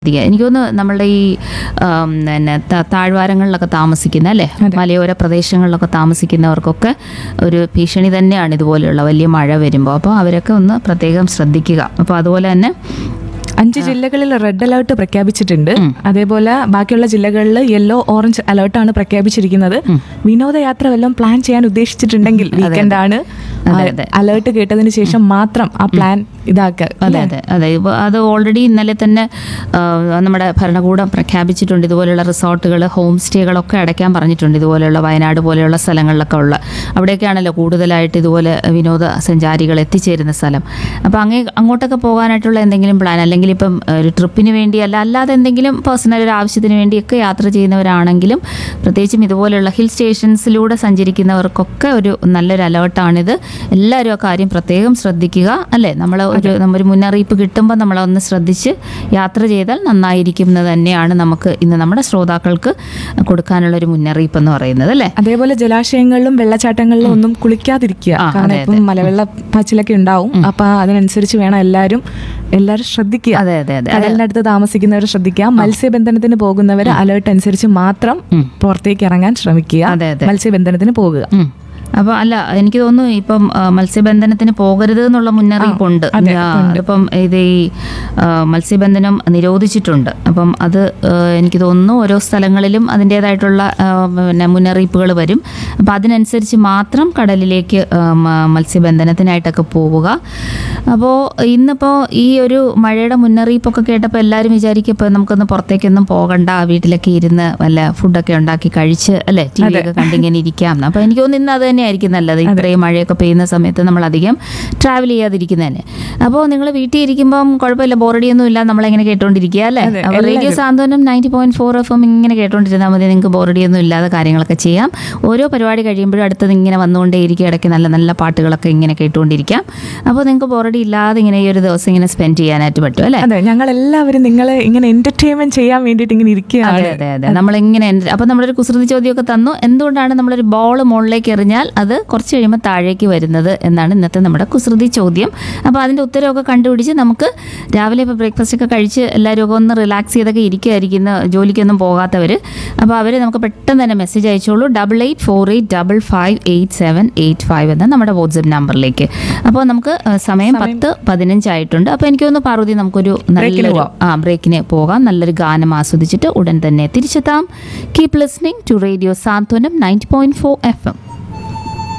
അധികം എനിക്ക് തോന്നുന്നു നമ്മളുടെ ഈ ആം, പിന്നെ ത- താഴ്വാരങ്ങളിലൊക്കെ താമസിക്കുന്ന അല്ലേ മലയോര പ്രദേശങ്ങളിലൊക്കെ താമസിക്കുന്നവർക്കൊക്കെ ഒരു ഭീഷണി തന്നെയാണ് ഇതുപോലെയുള്ള വലിയ മഴ വരുമ്പോൾ അപ്പോൾ അവരൊക്കെ ഒന്ന് പ്രത്യേകം ശ്രദ്ധിക്കുക അപ്പോൾ അതുപോലെ തന്നെ അഞ്ച് ജില്ലകളിൽ റെഡ് അലേർട്ട് പ്രഖ്യാപിച്ചിട്ടുണ്ട് അതേപോലെ ബാക്കിയുള്ള ജില്ലകളിൽ യെല്ലോ ഓറഞ്ച് അലേർട്ടാണ് പ്രഖ്യാപിച്ചിരിക്കുന്നത് വിനോദയാത്ര വല്ലതും പ്ലാൻ ചെയ്യാൻ ഉദ്ദേശിച്ചിട്ടുണ്ടെങ്കിൽ വീക്കെൻഡ് ആണ് അലേർട്ട് കേട്ടതിന് ശേഷം മാത്രം ആ പ്ലാൻ ഇതാക്കുക അതെ അതെ അതെ ഇപ്പോൾ അത് ഓൾറെഡി ഇന്നലെ തന്നെ ആ, നമ്മുടെ ഭരണകൂടം പ്രഖ്യാപിച്ചിട്ടുണ്ട് ഇതുപോലെയുള്ള റിസോർട്ടുകൾ ഹോം സ്റ്റേകളൊക്കെ അടയ്ക്കാൻ പറഞ്ഞിട്ടുണ്ട് ഇതുപോലെയുള്ള വയനാട് പോലെയുള്ള സ്ഥലങ്ങളിലൊക്കെ ഉള്ള അവിടെയൊക്കെയാണല്ലോ കൂടുതലായിട്ട് ഇതുപോലെ വിനോദസഞ്ചാരികൾ എത്തിച്ചേരുന്ന സ്ഥലം അപ്പോൾ അങ്ങേ അങ്ങോട്ടൊക്കെ പോകാനായിട്ടുള്ള എന്തെങ്കിലും പ്ലാൻ അല്ലെങ്കിൽ ഇപ്പം ഒരു ട്രിപ്പിന് വേണ്ടിയല്ല അല്ലാതെ എന്തെങ്കിലും പേഴ്സണൽ ഒരു ആവശ്യത്തിന് വേണ്ടിയൊക്കെ യാത്ര ചെയ്യുന്നവരാണെങ്കിലും പ്രത്യേകിച്ചും ഇതുപോലെയുള്ള ഹിൽ സ്റ്റേഷൻസിലൂടെ സഞ്ചരിക്കുന്നവർക്കൊക്കെ ഒരു നല്ലൊരു അലേർട്ടാണിത് എല്ലാവരും ആ കാര്യം പ്രത്യേകം ശ്രദ്ധിക്കുക അല്ലേ നമ്മൾ ഒരു നമ്മൊരു മുന്നറിയിപ്പ് കിട്ടുമ്പോൾ നമ്മളൊന്ന് ശ്രദ്ധിച്ച് യാത്ര ചെയ്താൽ നന്നായിരിക്കും എന്ന് തന്നെയാണ് നമുക്ക് ഇന്ന് നമ്മുടെ ശ്രോതാക്കൾക്ക് കൊടുക്കാനുള്ള ഒരു മുന്നറിയിപ്പ് എന്ന് പറയുന്നത് അല്ലേ അതേപോലെ ജലാശയങ്ങളിലും വെള്ളച്ചാട്ടങ്ങളിലും ഒന്നും കുളിക്കാതിരിക്കുക ആ, കാരണം അതെ, ഇപ്പം മലവെള്ള പാച്ചിലൊക്കെ ഉണ്ടാവും അപ്പൊ അതിനനുസരിച്ച് വേണം എല്ലാവരും എല്ലാവരും ശ്രദ്ധിക്കുക അതെ അതെ അതെ കടലിനടുത്ത് താമസിക്കുന്നവർ ശ്രദ്ധിക്കുക മത്സ്യബന്ധനത്തിന് പോകുന്നവർ അലേർട്ട് അനുസരിച്ച് മാത്രം പുറത്തേക്ക് ഇറങ്ങാൻ ശ്രമിക്കുക അതെ, അതെ. മത്സ്യബന്ധനത്തിന് പോകുക ഉം. അപ്പോൾ അല്ല എനിക്ക് തോന്നുന്നു ഇപ്പം ആ, മത്സ്യബന്ധനത്തിന് പോകരുത് എന്നുള്ള മുന്നറിയിപ്പുണ്ട് ആ, ഇപ്പം ഇത് ഈ ആ, മത്സ്യബന്ധനം നിരോധിച്ചിട്ടുണ്ട് അപ്പം അത് ആ, എനിക്ക് തോന്നുന്നു ഓരോ സ്ഥലങ്ങളിലും അതിൻ്റേതായിട്ടുള്ള ആ, പിന്നെ മുന്നറിയിപ്പുകൾ വരും അപ്പം അതിനനുസരിച്ച് മാത്രം കടലിലേക്ക് ആ, മ- മത്സ്യബന്ധനത്തിനായിട്ടൊക്കെ പോവുക അപ്പോൾ ഇന്നിപ്പോൾ ഈ ഒരു മഴയുടെ മുന്നറിയിപ്പൊക്കെ കേട്ടപ്പോൾ എല്ലാവരും വിചാരിക്കും ഇപ്പോൾ നമുക്കൊന്ന് പുറത്തേക്കൊന്നും പോകണ്ട വീട്ടിലൊക്കെ ഇരുന്ന് വല്ല ഫുഡൊക്കെ ഉണ്ടാക്കി കഴിച്ച് അല്ലേ ടി വി ഒക്കെ കണ്ടിങ്ങനെ ഇരിക്കാം എന്ന്. അപ്പോൾ എനിക്ക് തോന്നുന്നു ഇന്ന് അത് തന്നെയായിരിക്കും നല്ലത് ഇത്രയും മഴയൊക്കെ പെയ്യുന്ന സമയത്ത് നമ്മൾ അധികം ട്രാവൽ ചെയ്യാതിരിക്കുന്നതന്നെ അപ്പോൾ നിങ്ങൾ വീട്ടിൽ ഇരിക്കുമ്പം കുഴപ്പമില്ല ബോറടിയൊന്നും ഇല്ല നമ്മളെങ്ങനെ കേട്ടോണ്ടിരിക്കുക അല്ലേ അപ്പോൾ radio Santhwanam ninety point four F M ഇങ്ങനെ കേട്ടോണ്ടിരുന്നാൽ മതി നിങ്ങൾക്ക് ബോറടിയൊന്നും ഇല്ലാതെ കാര്യങ്ങളൊക്കെ ചെയ്യാം ഓരോ പരിപാടി കഴിയുമ്പോഴും അടുത്തത് ഇങ്ങനെ വന്നുകൊണ്ടേയിരിക്കും ഇടയ്ക്ക് നല്ല നല്ല പാട്ടുകളൊക്കെ ഇങ്ങനെ കേട്ടുകൊണ്ടിരിക്കാം അപ്പോൾ നിങ്ങൾക്ക് ബോറടി ഇല്ലാതെ ഇങ്ങനെ ഈ ഒരു ദിവസം ഇങ്ങനെ സ്പെൻഡ് ചെയ്യാനായിട്ട് പറ്റും അല്ലേ അതെ ഞങ്ങൾ എല്ലാവരും നിങ്ങളെ ഇങ്ങനെ എന്റർടൈൻമെന്റ് ചെയ്യാൻ വേണ്ടിയിട്ട് ഇങ്ങനെ ഇരിക്കുകയാണ് അതെ അതെ അതെ നമ്മളിങ്ങനെ എന്ത്- അപ്പൊ നമ്മളൊരു കുസൃതി ചോദ്യമൊക്കെ തന്നു എന്തുകൊണ്ടാണ് നമ്മളൊരു ബോൾ മുകളിലേക്ക് എറിഞ്ഞാൽ അത് കുറച്ച് കഴിയുമ്പോൾ താഴേക്ക് വരുന്നത് എന്നാണ് ഇന്നത്തെ നമ്മുടെ കുസൃതി ചോദ്യം അപ്പോൾ അതിന്റെ ഉത്തരവൊക്കെ കണ്ടുപിടിച്ച് നമുക്ക് രാവിലെ ഇപ്പോൾ ബ്രേക്ക്ഫാസ്റ്റ് ഒക്കെ കഴിച്ച് എല്ലാവരും ഒക്കെ ഒന്ന് റിലാക്സ് ചെയ്തൊക്കെ ഇരിക്കുമായിരിക്കും ഇന്ന് ജോലിക്കൊന്നും പോകാത്തവർ അപ്പോൾ അവർ നമുക്ക് പെട്ടെന്ന് തന്നെ മെസ്സേജ് അയച്ചോളൂ double eight four eight double five eight seven eight five എന്ന നമ്മുടെ വാട്സപ്പ് നമ്പറിലേക്ക് അപ്പോൾ നമുക്ക് ആ, സമയം പത്ത് പതിനഞ്ചായിട്ടുണ്ട് അപ്പോൾ എനിക്ക് തോന്നുന്നു പാർവതി നമുക്കൊരു നല്ലൊരു ആ ബ്രേക്കിന് പോകാം നല്ലൊരു ഗാനം ആസ്വദിച്ചിട്ട് ഉടൻ തന്നെ തിരിച്ചെത്താം keep listening to radio Santhwanam ninety point four F M